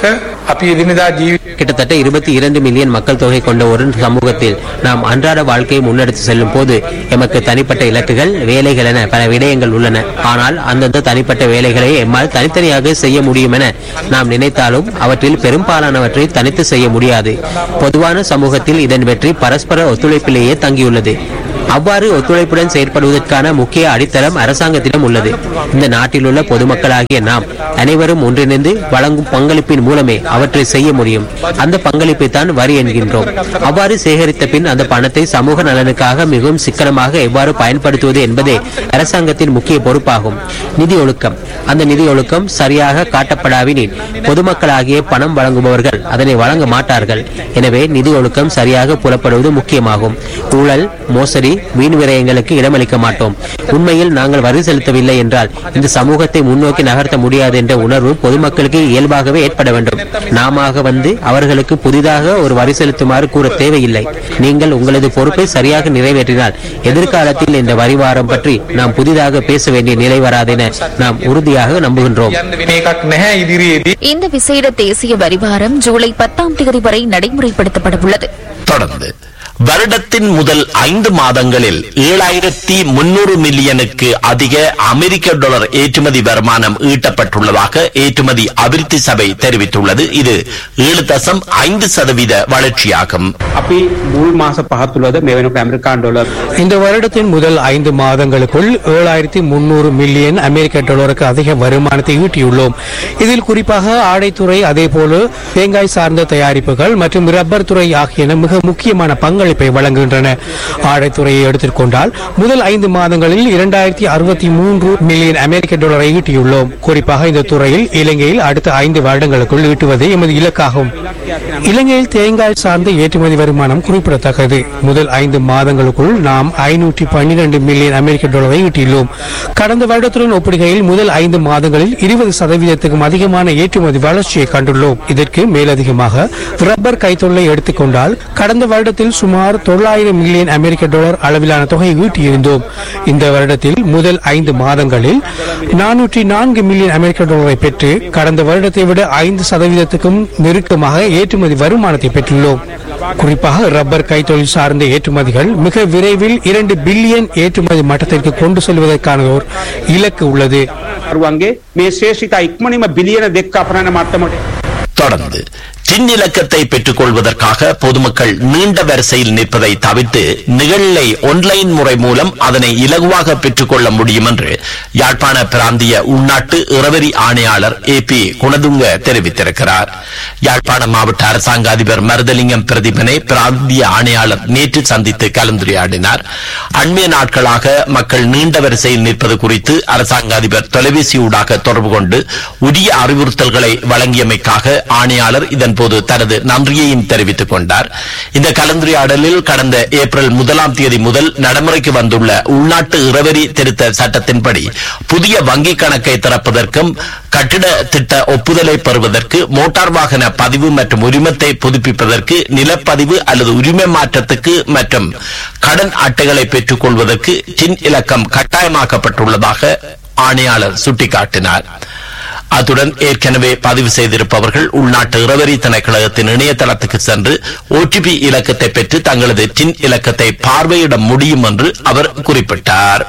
අපි එදිනෙදා ජීවිත கிட்டத்தட்ட இருபத்தி இரண்டு மில்லியன் மக்கள் தொகை கொண்ட ஒரு சமூகத்தில் நாம் அன்றாட வாழ்க்கையை முன்னெடுத்து செல்லும் போது எமக்கு தனிப்பட்ட இலக்குகள் வேலைகள் என பல விடயங்கள் உள்ளன ஆனால் அந்தந்த தனிப்பட்ட வேலைகளை எம்மால் தனித்தனியாக செய்ய முடியும் என நாம் நினைத்தாலும் அவற்றில் பெரும்பாலானவற்றை தனித்து செய்ய முடியாது பொதுவான சமூகத்தில் இதன் வெற்றி பரஸ்பர ஒத்துழைப்பிலேயே தங்கியுள்ளது அவ்வாறு ஒத்துழைப்புடன் செயற்படுவதற்கான முக்கிய அடித்தளம் அரசாங்கத்திடம் உள்ளது இந்த நாட்டில் உள்ள பொதுமக்களாகிய நாம் அனைவரும் ஒன்றிணைந்து வழங்கும் பங்களிப்பின் மூலமே அவற்றை செய்ய முடியும் அந்த பங்களிப்பை தான் வரி என்கின்றோம் அவ்வாறு சேகரித்த பின் அந்த பணத்தை சமூக நலனுக்காக மிகவும் சிக்கனமாக எவ்வாறு பயன்படுத்துவது என்பதே அரசாங்கத்தின் முக்கிய பொறுப்பாகும் நிதி ஒழுக்கம் அந்த நிதி ஒழுக்கம் சரியாக காட்டப்படாவினில் பொதுமக்களாகிய பணம் வழங்குபவர்கள் அதனை வழங்க மாட்டார்கள் எனவே நிதி ஒழுக்கம் சரியாக புலப்படுவது முக்கியமாகும் ஊழல் மோசடி வீண் விரயங்களுக்கு இடமளிக்க மாட்டோம் உண்மையில் நாங்கள் வரி செலுத்தவில்லை என்றால் இந்த சமூகத்தை முன்னோக்கி நகர்த்த முடியாது என்ற உணர்வு பொதுமக்களுக்கு இயல்பாகவே ஏற்பட வேண்டும் நாம வந்து அவர்களுக்கு புதிதாக ஒரு வரி செலுத்துமாறு கூற தேவையில்லை நீங்கள் உங்களது பொறுப்பை சரியாக நிறைவேற்றினால் எதிர்காலத்தில் இந்த வரி வாரம் பற்றி நாம் புதிதாக பேச வேண்டிய நிலை வராதென நாம் உறுதியாக நம்புகின்றோம் වෙන එකක් නැහැ ඉදිරියේදී இந்த விசேட தேசிய வரிவாரம் ஜூலை பத்தாம் தேதி வரை நடைமுறைப்படுத்தப்பட உள்ளது தொடர்ந்து வருடத்தின் முதல் ஐந்து மாதங்களில் ஏழாயிரத்தி முன்னூறு மில்லியனுக்கு அதிக அமெரிக்க டாலர் ஏற்றுமதி வருமானம் ஈட்டப்பட்டுள்ளதாக ஏற்றுமதி அபிவிருத்தி சபை தெரிவித்துள்ளது இது ஏழு தசம் ஐந்து சதவீத வளர்ச்சியாகும் අපි මුල් මාස පහ තුළද මෙවැනි ඇමරිකාන් ඩොලර් இந்த வருடத்தின் முதல் ஐந்து மாதங்களுக்குள் ஏழாயிரத்தி முன்னூறு மில்லியன் அமெரிக்க டாலருக்கு அதிக வருமானத்தை ஈட்டியுள்ளோம் இதில் குறிப்பாக ஆடைத்துறை அதேபோல தேங்காய் சார்ந்த தயாரிப்புகள் மற்றும் ரப்பர் துறை ஆகியன மிக முக்கியமான பங்களிப்பை வழங்குகின்றன ஆடைத்துறையை எடுத்துக்கொண்டால் முதல் ஐந்து மாதங்களில் இரண்டாயிரத்தி அறுபத்தி மூன்று மில்லியன் அமெரிக்க டாலரை ஈட்டியுள்ளோம் குறிப்பாக இந்த துறையில் இலங்கையில் அடுத்த ஐந்து வருடங்களுக்குள் ஈட்டுவதே எமது இலக்காகும் இலங்கையில் தேங்காய் சார்ந்த ஏற்றுமதி வருமானம் குறிப்பிடத்தக்கது முதல் ஐந்து மாதங்களுக்குள் நாம் ஐநூற்றி பன்னிரண்டு மில்லியன் அமெரிக்க டாலரை ஈட்டியுள்ளோம் கடந்த வருடத்துடன் ஒப்பிடுகையில் முதல் ஐந்து மாதங்களில் இருபது சதவீதத்துக்கும் அதிகமான ஏற்றுமதி வளர்ச்சியை கண்டுள்ளோம் இதற்கு மேலதிகமாக ரப்பர் கைத்தொழிலை எடுத்துக்கொண்டால் கடந்த வருடத்தில் சுமார் தொள்ளாயிரம் மில்லியன் அமெரிக்க டாலர் அளவிலான தொகை ஈட்டியிருந்தோம் இந்த வருடத்தில் முதல் ஐந்து மாதங்களில் நானூற்றி நான்கு மில்லியன் அமெரிக்க டாலரை பெற்று கடந்த வருடத்தை விட ஐந்து சதவீதத்துக்கும் நெருக்கமாக ஏற்றுமதி வருமானத்தை பெற்றுள்ளோம் குறிப்பாக ரப்பர் கைத்தொழில் சார்ந்த ஏற்றுமதிகள் மிக விரைவில் இரண்டு பில்லியன் ஏற்றுமதி மட்டத்திற்கு கொண்டு செல்வதற்கான ஒரு இலக்கு உள்ளது රුවන්ගේ මේ ශේෂිතා ඉක්මනින්ම බිලියන දෙක් අපනන මට්ටමට தொடர்ந்து டின் இலக்கத்தை பெற்றுக் கொள்வதற்காக பொதுமக்கள் நீண்ட வரிசையில் நிற்பதை தவிர்த்து நிகழ்லை ஒன்லைன் முறை மூலம் அதனை இலகுவாக பெற்றுக் கொள்ள முடியும் என்று யாழ்ப்பாண பிராந்திய உள்நாட்டு இறவரி ஆணையாளர் ஏ பி குணதுங்க தெரிவித்திருக்கிறார் யாழ்ப்பாண மாவட்ட அரசாங்க அதிபர் மருதலிங்கம் பிரதீபனை பிராந்திய ஆணையாளர் நேற்று சந்தித்து கலந்துரையாடினார் அண்மைய நாட்களாக மக்கள் நீண்ட வரிசையில் நிற்பது குறித்து அரசாங்க அதிபர் தொலைபேசியூடாக தொடர்பு கொண்டு உரிய அறிவுறுத்தல்களை வழங்கியமைக்காக ஆணையாளர் இதன்போது தனது நன்றியையும் தெரிவித்துக் கொண்டார் இந்த கலந்துரையாடலில் கடந்த ஏப்ரல் முதலாம் தேதி முதல் நடைமுறைக்கு வந்துள்ள உள்நாட்டு இறவரி திருத்த சட்டத்தின்படி புதிய வங்கிக் கணக்கை திறப்பதற்கும் கட்டிட திட்ட ஒப்புதலை பெறுவதற்கு மோட்டார் வாகன பதிவு மற்றும் உரிமத்தை புதுப்பிப்பதற்கு நிலப்பதிவு அல்லது உரிமை மாற்றத்துக்கு மற்றும் கடன் அட்டைகளை பெற்றுக் கொள்வதற்கு சின் இலக்கம் கட்டாயமாக்கப்பட்டுள்ளதாக ஆணையாளர் சுட்டிக்காட்டினார் அத்துடன் ஏற்கனவே பதிவு செய்திருப்பவர்கள் உள்நாட்டு இறவரி திணைக்களகத்தின் இணையதளத்துக்கு சென்று ஓடிபி இலக்கத்தை பெற்று தங்களது டின் இலக்கத்தை பார்வையிட முடியும் என்று அவர் குறிப்பிட்டார்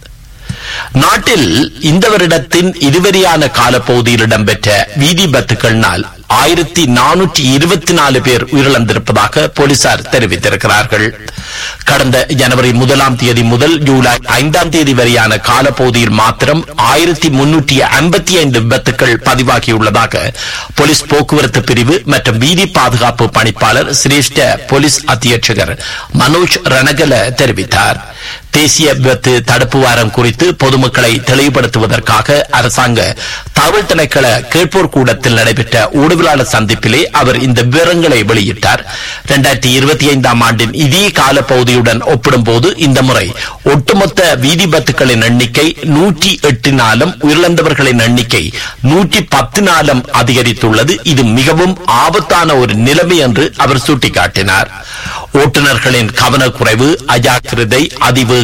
நாட்டில் இந்த வருடத்தின் இதுவரையான காலப்பகுதியில் இடம்பெற்ற வீதி பத்துக்களினால் ஆயிரத்தி நானூற்றி இருபத்தி நாலு பேர் உயிரிழந்திருப்பதாக போலீசார் தெரிவித்திருக்கிறார்கள் கடந்த ஜனவரி முதலாம் தேதி முதல் ஜூலை ஐந்தாம் தேதி வரையான காலப்பகுதியில் மாத்திரம் ஆயிரத்தி முன்னூற்றி ஐம்பத்தி ஐந்து விபத்துக்கள் பதிவாகியுள்ளதாக போலீஸ் போக்குவரத்து பிரிவு மற்றும் வீதி பாதுகாப்பு பணிப்பாளர் சிரேஷ்ட போலீஸ் அத்தியட்சகர் மனோஜ் ரணகல தெரிவித்தார் தேசிய விபத்து தடுப்பு வாரம் குறித்து பொதுமக்களை தெளிவுபடுத்துவதற்காக அரசாங்க தகவல் திணைக்கள கேட்போர் கூடத்தில் நடைபெற்ற ஊடகவியலாளர் சந்திப்பிலே அவர் இந்த விவரங்களை வெளியிட்டார் இரண்டாயிரத்தி இருபத்தி ஐந்தாம் ஆண்டின் இதே காலப்பகுதியுடன் ஒப்பிடும்போது இந்த முறை ஒட்டுமொத்த வீதி விபத்துக்களின் எண்ணிக்கை நூற்றி எட்டினாலும் உயிரிழந்தவர்களின் எண்ணிக்கை நூற்றி பத்தினாலும் அதிகரித்துள்ளது இது மிகவும் ஆபத்தான ஒரு நிலைமை என்று அவர் சுட்டிக்காட்டினார் ஓட்டுநர்களின் கவனக்குறைவு அஜாக்கிரதை அதிவேக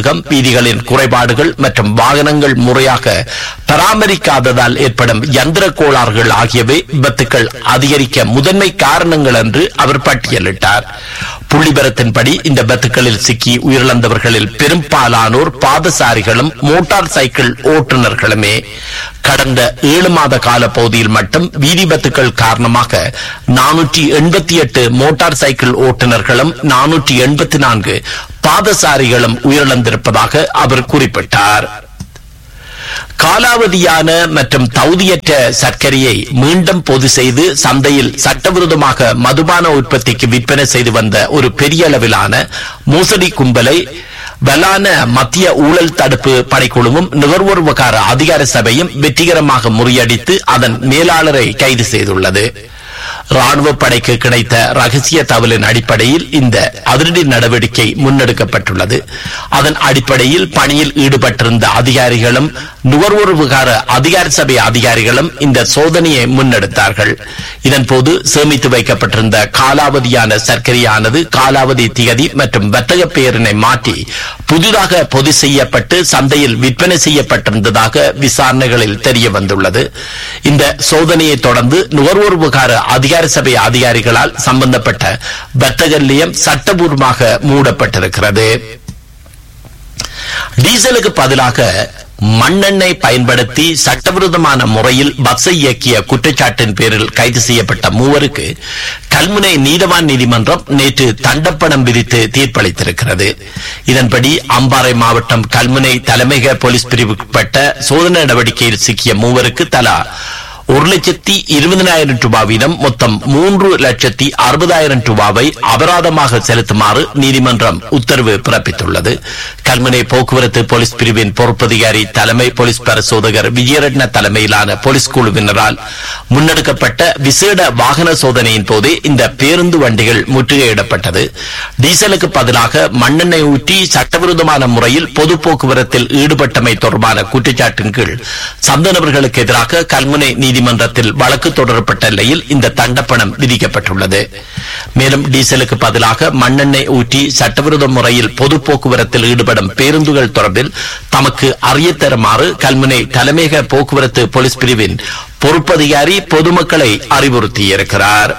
வேகம் வீதிகளின் குறைபாடுகள் மற்றும் வாகனங்கள் முறையாக பராமரிக்காததால் ஏற்படும் யந்திர கோளாறுகள் ஆகியவை விபத்துக்கள் அதிகரிக்க முதன்மை காரணங்கள் என்று அவர் பட்டியலிட்டார் புள்ளிபரத்தின்படி இந்த விபத்துகளில் சிக்கி உயிரிழந்தவர்களில் பெரும்பாலானோர் பாதசாரிகளும் மோட்டார் சைக்கிள் ஓட்டுநர்களுமே கடந்த ஏழு மாத கால பகுதியில் மட்டும் வீதி விபத்துக்கள் காரணமாக நானூற்றி எண்பத்தி எட்டு மோட்டார் சைக்கிள் ஓட்டுநர்களும் நானூற்றி எண்பத்தி நான்கு பாதசாரிகளும் உயிரிழந்திருப்பதாக அவர் குறிப்பிட்டார் காலாவதியான மற்றும் தகுதியற்ற சர்க்கரையை மீண்டும் பொது செய்து சந்தையில் சட்டவிரோதமாக மதுபான உற்பத்திக்கு விற்பனை செய்து வந்த ஒரு பெரிய அளவிலான மோசடி கும்பலை வலான மத்திய ஊழல் தடுப்பு படைக்குழுவும் நுகர்வோர் விவகார அதிகார சபையும் வெற்றிகரமாக முறியடித்து அதன் மேலாளரை கைது செய்துள்ளது ராணுவ படைக்கு கிடைத்த ரகசிய தகவலின் அடிப்படையில் இந்த அதிரடி நடவடிக்கை முன்னெடுக்கப்பட்டுள்ளது அதன் அடிப்படையில் பணியில் ஈடுபட்டிருந்த அதிகாரிகளும் நுகர்வோர் விவகார அதிகார சபை அதிகாரிகளும் இந்த சோதனையை முன்னெடுத்தார்கள் இதன்போது சேமித்து வைக்கப்பட்டிருந்த காலாவதியான சர்க்கரையானது காலாவதி திகதி மற்றும் வர்த்தக பெயரினை மாற்றி புதிதாக பொது செய்யப்பட்டு சந்தையில் விற்பனை செய்யப்பட்டிருந்ததாக விசாரணைகளில் தெரிய வந்துள்ளது இந்த சோதனையை தொடர்ந்து நுகர்வோர் விவகார அதிகார சபை அதிகாரிகளால் சம்பந்தப்பட்ட வர்த்தக நிலையம் சட்டபூர்வமாக மூடப்பட்டிருக்கிறது டீசலுக்கு பதிலாக மண்ணெண்ணெய் பயன்படுத்தி சட்டவிரோதமான முறையில் பஸ்ஸை இயக்கிய குற்றச்சாட்டின் பேரில் கைது செய்யப்பட்ட மூவருக்கு கல்முனை நீதவான் நீதிமன்றம் நேற்று தண்டப்பணம் விதித்து தீர்ப்பளித்திருக்கிறது இதன்படி அம்பாறை மாவட்டம் கல்முனை தலைமையக போலீஸ் பிரிவுக்குட்பட்ட சோதனை நடவடிக்கையில் சிக்கிய மூவருக்கு தலா ஒரு லட்சத்தி இருபதனாயிரம் ரூபாய் வீதம் மொத்தம் மூன்று லட்சத்தி அறுபதாயிரம் ரூபாவை அபராதமாக செலுத்துமாறு நீதிமன்றம் உத்தரவு பிறப்பித்துள்ளது கல்முனை போக்குவரத்து போலீஸ் பிரிவின் பொறுப்பதிகாரி தலைமை போலீஸ் பரிசோதகர் விஜயரட்ன தலைமையிலான போலீஸ் குழுவினரால் முன்னெடுக்கப்பட்ட விசேட வாகன சோதனையின் போதே இந்த பேருந்து வண்டிகள் முற்றுகையிடப்பட்டது டீசலுக்கு பதிலாக மண்ணெண்ணெய் ஊற்றி சட்டவிரோதமான முறையில் பொது போக்குவரத்தில் ஈடுபட்டமை தொடர்பான குற்றச்சாட்டின் கீழ் சந்தனவர்களுக்கு எதிராக கல்முனை நீதிமன்றத்தில் வழக்கு தொடரப்பட்ட நிலையில் இந்த தண்டப்பணம் விதிக்கப்பட்டுள்ளது மேலும் டீசலுக்கு பதிலாக மண்ணெண்ணெய் ஊற்றி சட்டவிரோத முறையில் பொது போக்குவரத்தில் ஈடுபடும் பேருந்துகள் தொடர்பில் தமக்கு அறிய தருமாறு கல்முனை தலைமையக போக்குவரத்து போலீஸ் பிரிவின் பொறுப்பதிகாரி பொதுமக்களை அறிவுறுத்தியிருக்கிறார்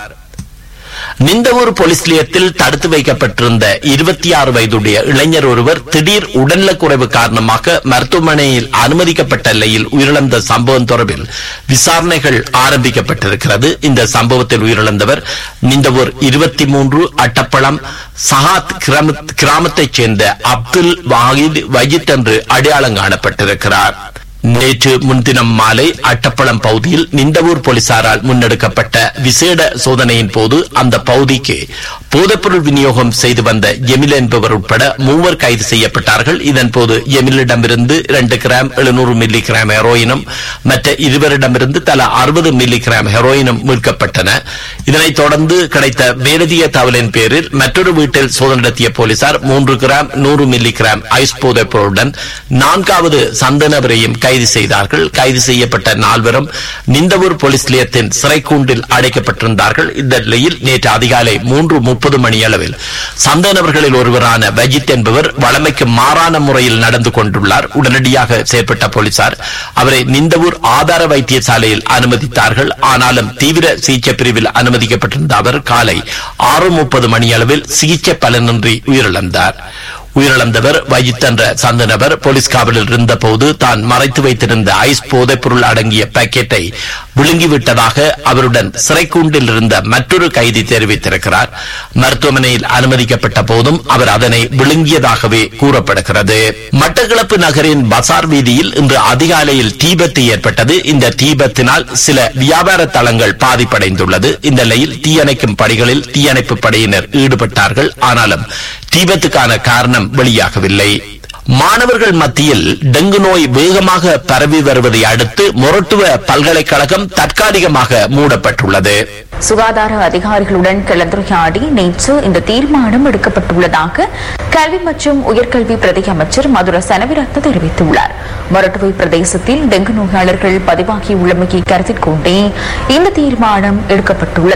நிந்தவூர் போலீஸ் நிலையத்தில் தடுத்து வைக்கப்பட்டிருந்த இருபத்தி ஆறு வயதுடைய இளைஞர் ஒருவர் திடீர் உடல்நலக்குறைவு காரணமாக மருத்துவமனையில் அனுமதிக்கப்பட்ட நிலையில் உயிரிழந்த சம்பவம் தொடர்பில் விசாரணைகள் ஆரம்பிக்கப்பட்டிருக்கிறது இந்த சம்பவத்தில் உயிரிழந்தவர் நிந்தவூர் இருபத்தி மூன்று அட்டப்பழம் சஹாத் கிராம- கிராமத்தைச் சேர்ந்த அப்துல் வாஹித் வஜித் என்று அடையாளம் காணப்பட்டிருக்கிறார் நேற்று முன்தினம் மாலை அட்டப்பளம் பகுதியில் நிந்தவூர் போலீசாரால் முன்னெடுக்கப்பட்ட விசேட சோதனையின் போது அந்த பகுதிக்கு போதைப்பொருள் விநியோகம் செய்து வந்த எமில் என்பவர் உட்பட மூவர் கைது செய்யப்பட்டார்கள் இதன்போது எமிலிடமிருந்து இரண்டு கிராம் எழுநூறு மில்லி கிராம் ஹெரோயினும் மற்ற இருவரிடமிருந்து தலா அறுபது மில்லி கிராம் ஹெரோயினும் மீட்கப்பட்டன இதனைத் தொடர்ந்து கிடைத்த மேலதிக தகவலின் பேரில் மற்றொரு வீட்டில் சோதனை நடத்திய போலீசார் மூன்று கிராம் நூறு மில்லி கிராம் ஐஸ் போதைப் பொருளுடன் நான்காவது சந்த நபரையும் கைது செய்தார்கள் கைது செய்யப்பட்ட நால்வரும் நிந்தவூர் போலீஸ் நிலையத்தின் சிறைக்கூண்டில் அடைக்கப்பட்டிருந்தார்கள் இந்த நிலையில் நேற்று அதிகாலை மூன்று முப்பது மணி அளவில் சந்த நபர்களில் ஒருவரான வஜித் என்பவர் வழமைக்கு மாறான முறையில் நடந்து கொண்டுள்ளார் உடனடியாக செயற்பட்ட போலீசார் அவரை நிந்தவூர் ஆதார வைத்தியசாலையில் அனுமதித்தார்கள் ஆனாலும் தீவிர சிகிச்சை பிரிவில் அனுமதிக்கப்பட்டிருந்த அவர் காலை ஆறு முப்பது மணி அளவில் சிகிச்சை பலனின்றி உயிரிழந்தார் உயிரிழந்தவர் வஜித் என்ற சந்த நபர் போலீஸ் காவலில் இருந்தபோது தான் மறைத்து வைத்திருந்த ஐஸ் போதைப் பொருள் அடங்கிய பாக்கெட்டை விழுங்கிவிட்டதாக அவருடன் சிறைக்கூண்டில் இருந்த மற்றொரு கைதி தெரிவித்திருக்கிறார் மருத்துவமனையில் அனுமதிக்கப்பட்ட போதும் அவர் அதனை விழுங்கியதாகவே கூறப்படுகிறது மட்டக்களப்பு நகரின் பசார் வீதியில் இன்று அதிகாலையில் தீபத்து ஏற்பட்டது இந்த தீபத்தினால் சில வியாபார தளங்கள் பாதிப்படைந்துள்ளது இந்த நிலையில் தீயணைக்கும் பணிகளில் தீயணைப்பு படையினர் ஈடுபட்டார்கள் ஆனாலும் தீபத்துக்கான காரணம் வெளியாகவில்லை மாணவர்கள் மத்தியில் டெங்கு நோய் வேகமாக பரவி வருவதை அடுத்து மொரட்டுவ பல்கலைக்கழகம் தற்காலிகமாக மூடப்பட்டுள்ளது சுகாதார அதிகாரிகளுடன் கலந்துரையாடி நேற்று இந்த தீர்மானம் எடுக்கப்பட்டுள்ளதாக கல்வி மற்றும் உயர்கல்வி பிரதி அமைச்சர் மதுர சனவிரத்ன தெரிவித்துள்ளார் மொரட்டுவை பிரதேசத்தில் டெங்கு நோயாளர்கள் பதிவாகியுள்ளமையை கருத்தில் கொண்டே இந்த தீர்மானம் எடுக்கப்பட்டுள்ளது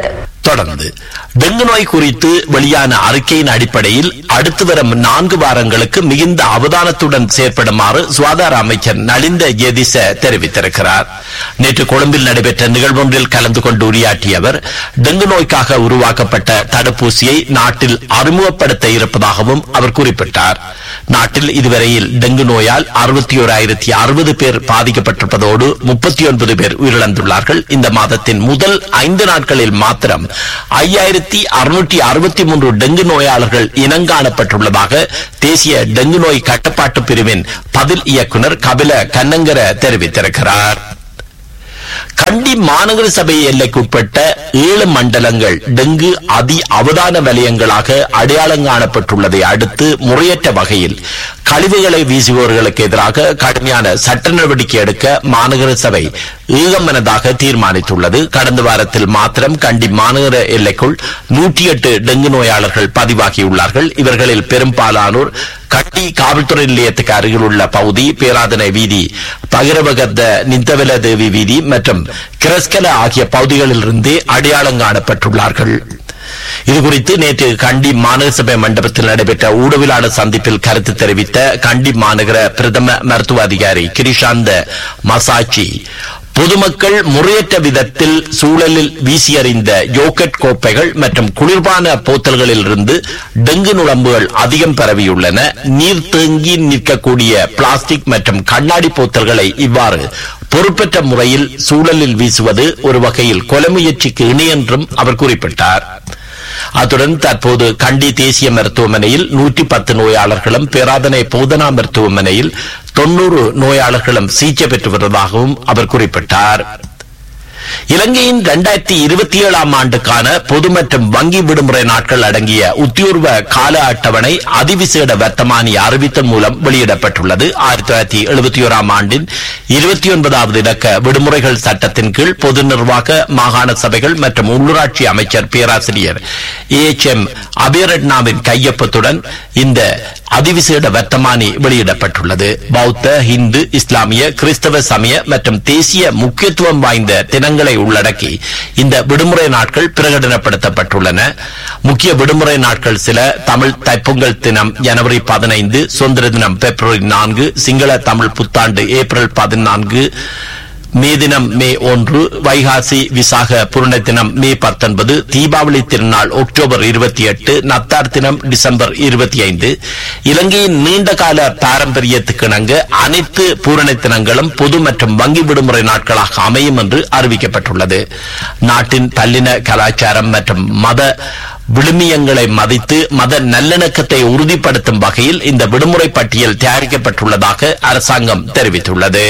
தொடர்ந்து டெங்கு நோய் குறித்து வெளியான அறிக்கையின் அடிப்படையில் அடுத்து வரும் நான்கு வாரங்களுக்கு மிகுந்த அவதானத்துடன் செயற்படுமாறு சுகாதார அமைச்சர் நலிந்த ஜெதிச தெரிவித்திருக்கிறார் நேற்று கொழும்பில் நடைபெற்ற நிகழ்வொன்றில் கலந்து கொண்டு உரையாற்றிய அவர் டெங்கு நோய்க்காக உருவாக்கப்பட்ட தடுப்பூசியை நாட்டில் அறிமுகப்படுத்த இருப்பதாகவும் அவர் குறிப்பிட்டார் நாட்டில் இதுவரையில் டெங்கு நோயால் அறுபத்தி ஓராயிரத்தி அறுபது பேர் பாதிக்கப்பட்டிருப்பதோடு முப்பத்தி ஒன்பது பேர் உயிரிழந்துள்ளார்கள் இந்த மாதத்தின் முதல் ஐந்து நாட்களில் மாத்திரம் ஐயாயிரத்தி அறுநூற்றி அறுபத்தி மூன்று டெங்கு நோயாளர்கள் இனங்காணப்பட்டுள்ளதாக தேசிய டெங்கு நோய் கட்டுப்பாட்டு பிரிவின் பதில் இயக்குனர் கபில கண்ணங்கர தெரிவித்திருக்கிறார் கண்டி மாநகர சபை எல்லைக்குட்பட்ட ஏழு மண்டலங்கள் டெங்கு அதி அவதான வலயங்களாக அடையாளம் காணப்பட்டுள்ளதை அடுத்து முறையற்ற வகையில் கழிவுகளை வீசுபவர்களுக்கு எதிராக கடுமையான சட்ட நடவடிக்கை எடுக்க மாநகர சபை ஏகமனதாக தீர்மானித்துள்ளது கடந்த வாரத்தில் மாத்திரம் கண்டி மாநகர எல்லைக்குள் நூற்றி எட்டு டெங்கு நோயாளர்கள் பதிவாகியுள்ளார்கள் இவர்களில் பெரும்பாலானோர் கட்டி காவல்துறை நிலையத்துக்கு அருகில் உள்ள பகுதி பேராதனை வீதி பகிரவகத்த நிந்தவல தேவி வீதி மற்றும் கிரஸ்கல ஆகிய பகுதிகளில் இருந்தே அடையாளம் காணப்பட்டுள்ளார்கள் இதுகுறித்து நேற்று கண்டி மாநகர சபை மண்டபத்தில் நடைபெற்ற ஊடகவியலாளர் சந்திப்பில் கருத்து தெரிவித்த கண்டி மாநகர பிரதம மருத்துவ அதிகாரி கிரிஷாந்த மசாச்சி பொதுமக்கள் முறையற்ற விதத்தில் சூழலில் வீசி எறிந்த யோகட் கோப்பைகள் மற்றும் குளிர்பான போத்தல்களில் இருந்து டெங்கு நுழம்புகள் அதிகம் பரவியுள்ளன நீர் தேங்கி நிற்கக்கூடிய பிளாஸ்டிக் மற்றும் கண்ணாடி போத்தல்களை இவ்வாறு பொறுப்பற்ற முறையில் சூழலில் வீசுவது ஒரு வகையில் கொலை முயற்சிக்கு இணை என்றும் அவர் குறிப்பிட்டார் அத்துடன் தற்போது கண்டி தேசிய மருத்துவமனையில் நூற்றி பத்து நோயாளர்களும் பேராதனை போதனா மருத்துவமனையில் தொன்னூறு நோயாளர்களும் சிகிச்சை பெற்று வருவதாகவும் அவர் குறிப்பிட்டார் இலங்கையின் இரண்டாயிரத்தி இருபத்தி ஏழாம் ஆண்டுக்கான பொது மற்றும் வங்கி விடுமுறை நாட்கள் அடங்கிய உத்தியோர்வ கால அட்டவணை அதிவிசேட வர்த்தமானி அறிவித்தல் மூலம் வெளியிடப்பட்டுள்ளது ஆயிரத்தி தொள்ளாயிரத்தி எழுபத்தி ஓராம் ஆண்டின் இருபத்தி ஒன்பதாவது இலக்க விடுமுறைகள் சட்டத்தின் கீழ் பொது நிர்வாக மாகாண சபைகள் மற்றும் உள்ளூராட்சி அமைச்சர் பேராசிரியர் ஏ எச் எம் அபிரட்னாவின் கையொப்பத்துடன் இந்த அதிவிசேட வர்த்தமானி வெளியிடப்பட்டுள்ளது பௌத்த இந்து இஸ்லாமிய கிறிஸ்தவ சமய மற்றும் தேசிய முக்கியத்துவம் வாய்ந்த தினங்களை உள்ளடக்கி இந்த விடுமுறை நாட்கள் பிரகடனப்படுத்தப்பட்டுள்ளன முக்கிய விடுமுறை நாட்கள் சில தமிழ் தைப்பொங்கல் தினம் ஜனவரி பதினைந்து சுதந்திர தினம் பிப்ரவரி நான்கு சிங்கள தமிழ் புத்தாண்டு ஏப்ரல் பதினான்கு மே தினம் மே ஒன்று வைகாசி விசாக புருண தினம் மே பத்தொன்பது தீபாவளி திருநாள் அக்டோபர் இருபத்தி எட்டு நத்தார் தினம் டிசம்பர் இருபத்தி ஐந்து இலங்கையின் நீண்டகால பாரம்பரியத்துக்கு இணங்க அனைத்து பூரண தினங்களும் பொது மற்றும் வங்கி விடுமுறை நாட்களாக அமையும் என்று அறிவிக்கப்பட்டுள்ளது நாட்டின் பல்லின கலாச்சாரம் மற்றும் மத விழுமியங்களை மதித்து மத நல்லிணக்கத்தை உறுதிப்படுத்தும் வகையில் இந்த விடுமுறை பட்டியல் தயாரிக்கப்பட்டுள்ளதாக அரசாங்கம் தெரிவித்துள்ளது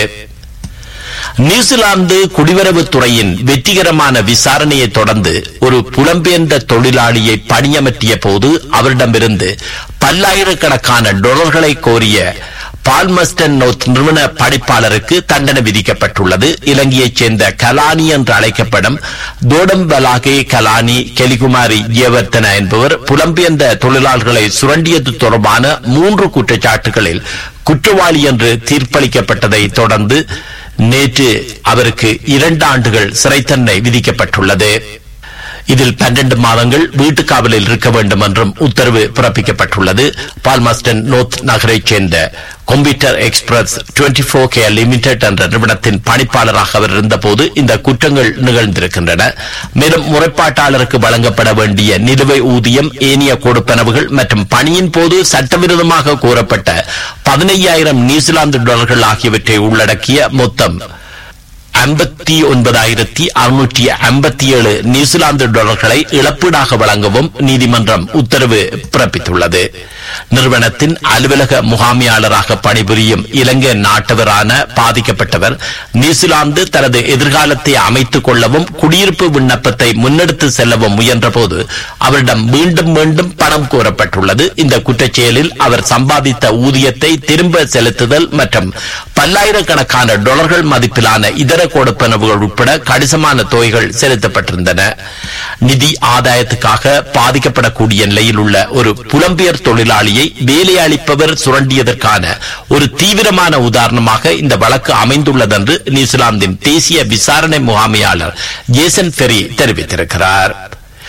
நியூசிலாந்து குடிவரவுத் துறையின் வெற்றிகரமான விசாரணையை தொடர்ந்து ஒரு புலம்பெயர்ந்த தொழிலாளியை பணியமர்த்திய போது அவரிடமிருந்து பல்லாயிரக்கணக்கான டொலர்களை கோரிய பால்மஸ்டன் நோத் நிறுவன படைப்பாளருக்கு தண்டனை விதிக்கப்பட்டுள்ளது இலங்கையைச் சேர்ந்த கலானி என்று அழைக்கப்படும் தோடம்பலாகே கலானி கெலிகுமாரி ஜேவர்த்தன என்பவர் புலம்பெயர்ந்த தொழிலாளர்களை சுரண்டியது தொடர்பான மூன்று குற்றச்சாட்டுகளில் குற்றவாளி என்று தீர்ப்பளிக்கப்பட்டதை தொடர்ந்து நேற்று அவருக்கு இரண்டு ஆண்டுகள் சிறை தண்டனை விதிக்கப்பட்டுள்ளது இதில் பன்னெண்டு மாதங்கள் வீட்டு காவலில் இருக்க வேண்டும் என்றும் உத்தரவு பிறப்பிக்கப்பட்டுள்ளது பால்மஸ்டன் நோர்த் நகரைச் சேர்ந்த computer express twenty four K limited என்ற நிறுவனத்தின் பணிப்பாளராக அவர் இருந்தபோது இந்த குற்றங்கள் நிகழ்ந்திருக்கின்றன மேலும் முறைப்பாட்டாளருக்கு வழங்கப்பட வேண்டிய நிலுவை ஊதியம் ஏனிய கொடுப்பனவுகள் மற்றும் பணியின் போது சட்டவிரோதமாக கூறப்பட்ட பதினையாயிரம் நியூசிலாந்து டாலர்கள் ஆகியவற்றை உள்ளடக்கிய மொத்தம் ஐம்பத்தி ஒன்பதாயிரத்தி அறுநூற்றி ஐம்பத்தி ஏழு நியூசிலாந்து டாலர்களை இழப்பீடாக வழங்கவும் நீதிமன்றம் உத்தரவு பிறப்பித்துள்ளது நிறுவனத்தின் அலுவலக முகாமியாளராக பணிபுரியும் இலங்கை நாட்டவரான பாதிக்கப்பட்டவர் நியூசிலாந்து தனது எதிர்காலத்தை அமைத்துக் கொள்ளவும் குடியிருப்பு விண்ணப்பத்தை முன்னெடுத்து செல்லவும் முயன்றபோது அவரிடம் மீண்டும் மீண்டும் பணம் கோரப்பட்டுள்ளது இந்த குற்றச்செயலில் அவர் சம்பாதித்த ஊதியத்தை திரும்ப செலுத்துதல் மற்றும் பல்லாயிரக்கணக்கான டாலர்கள் மதிப்பிலான இதர கொடுப்பனவுகள் உட்பட கணிசமான தொகைகள் செலுத்தப்பட்டிருந்தன நிதி ஆதாயத்துக்காக பாதிக்கப்படக்கூடிய நிலையில் உள்ள ஒரு புலம்பெயர் தொழிலாளியை வேலையளிப்பவர் சுரண்டியதற்கான ஒரு தீவிரமான உதாரணமாக இந்த வழக்கு அமைந்துள்ளதென்று நியூசிலாந்தின் தேசிய விசாரணை முகாமையாளர் ஜேசன் ஃபெரி தெரிவித்திருக்கிறார்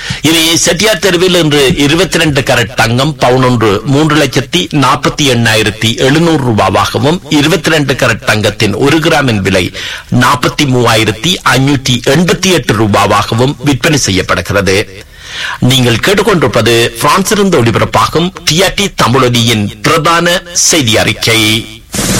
இனி செட்டியார் தெருவில் இன்று இருபத்தி ரெண்டு கரட் தங்கம் பவுன் ஒன்று மூன்று லட்சத்தி நாற்பத்தி எண்ணாயிரத்தி எழுநூறு ரூபாவாகவும் இருபத்தி ரெண்டு கரட் தங்கத்தின் ஒரு கிராமின் விலை நாற்பத்தி மூவாயிரத்தி ஐநூற்றி எண்பத்தி எட்டு ரூபாவாகவும் விற்பனை செய்யப்படுகிறது நீங்கள் கேட்டுக்கொண்டிருப்பது பிரான்சிலிருந்து ஒளிபரப்பாகும் டிஆர்டி தமிழொலியின் பிரதான செய்தி அறிக்கை